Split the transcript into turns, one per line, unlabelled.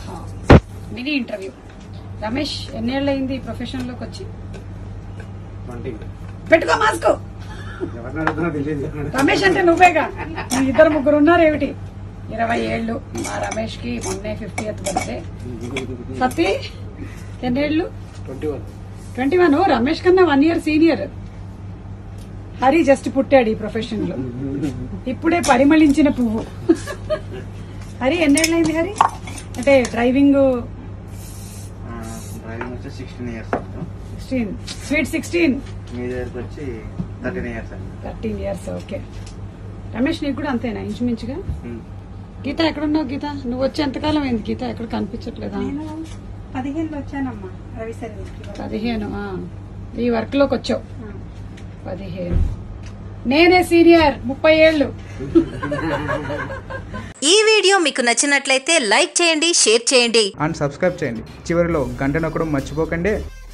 Mini interview Ramesh ఎన్నేళ్ళు అయింది ఈ ప్రొఫెషన్ లోకి వచ్చి
ట్వంటీ
పెట్టుకో మాస్క్
ఎవరిని అడుగుతున్నా తెలియదు
రమేష్ అంటే నువ్వేగా మీ ఇద్దరు ముగ్గురు ఉన్నారు ఏమిటి ఇరవై ఏళ్ళు మా రమేష్ కి మొన్నే ఫిఫ్టీ ఎత్ బర్త్డే సతీ ఎన్నేళ్ళు
twenty one
twenty one Ramesh కన్నా one year senior Hari just పుట్టాడు ఈ ప్రొఫెషన్ లో ఇప్పుడే పరిమళించిన పువ్వు హరి ఎన్నేళ్ళైంది హరి అంటే డ్రైవింగ్
డ్రైవింగ్ వచ్చి sixteen years
sixteen sweet sixteen
మీ దగ్గరకు వచ్చి థర్టీన్ ఇయర్స్ అండి
థర్టీన్ ఇయర్స్ ఓకే రమేష్ నీకు కూడా అంతేనా ఇంచుమించుగా గీత ఎక్కడున్నావు గీత నువ్వు వచ్చి ఎంతకాలం అయింది గీత ఎక్కడ కనిపించట్లేదా
నేను పదిహేనులో వచ్చానమ్మా రవి సర్వీస్కి
పదిహేను ఆ. ఈ వర్క్ లోకి వచ్చావు పదిహేను నేనే సీనియర్ ముప్పై ఏళ్ళు
ఈ వీడియో మీకు నచ్చినట్లయితే లైక్ చేయండి షేర్ చేయండి
అండ్ సబ్స్క్రైబ్ చేయండి చివరిలో గంట నొక్కడం మర్చిపోకండి